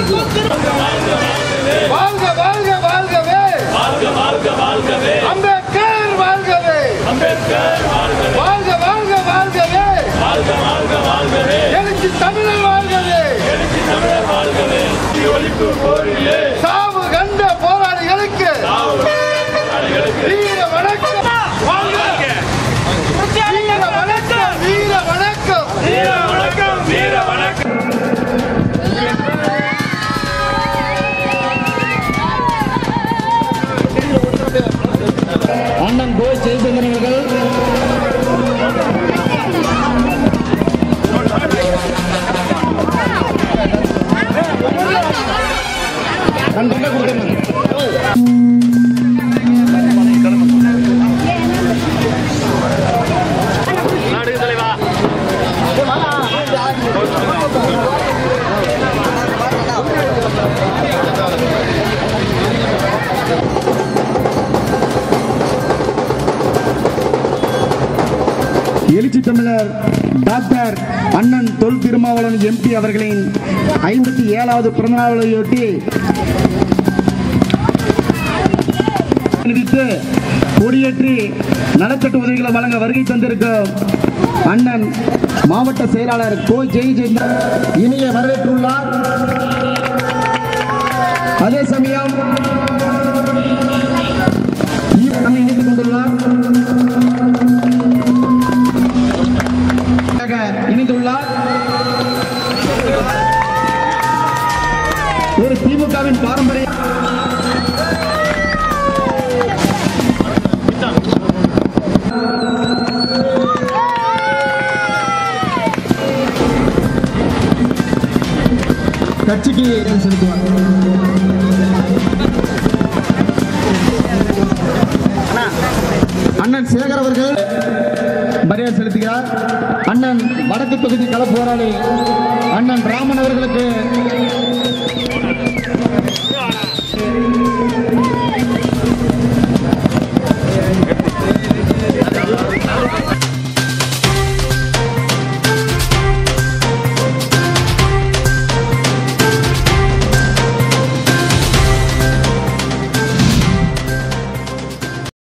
வாழ்க வாழ்க வாழ்கவே அம்பேத்கர் வாழ்கவே வாழ்க வாழ்க வாழ்கவே எழுச்சி தமிழர் வாழ்கவே சாவு கண்ட போராளிகளுக்கு வீர வணக்கம் வாழ்க வீர வணக்கம் வீர வணக்கம் அண்ணன் கோ ஜெயச்சந்திரன் அவர்கள் கண்டிப்பா கொடுக்கணும் எழுச்சி தமிழர் டாக்டர் அண்ணன் தொல் திருமாவளவன் எம்பி அவர்களின் ஐம்பத்தி ஏழாவது பிறந்தநாளையொட்டி அறிவித்து கொடியேற்றி நலச்சட்ட உதவிகளை வழங்க வருகை தந்திருக்கும் அண்ணன் மாவட்ட செயலாளர் கோ ஜெயச்சந்திரன் இனிய வரவேற்றுள்ளார் அதே சமயம் நம்மை இணைத்துக் கொண்டுள்ளார் இணைந்துள்ளார் ஒரு திமுகவின் பாரம்பரிய கட்சிக்கு செலுத்துவார் அண்ணன் சேகர் அவர்கள் மரியாதை செலுத்துகிறார் அண்ணன் வடக்கு தொகுதி கள போராளி அண்ணன் ராமன் அவர்களுக்கு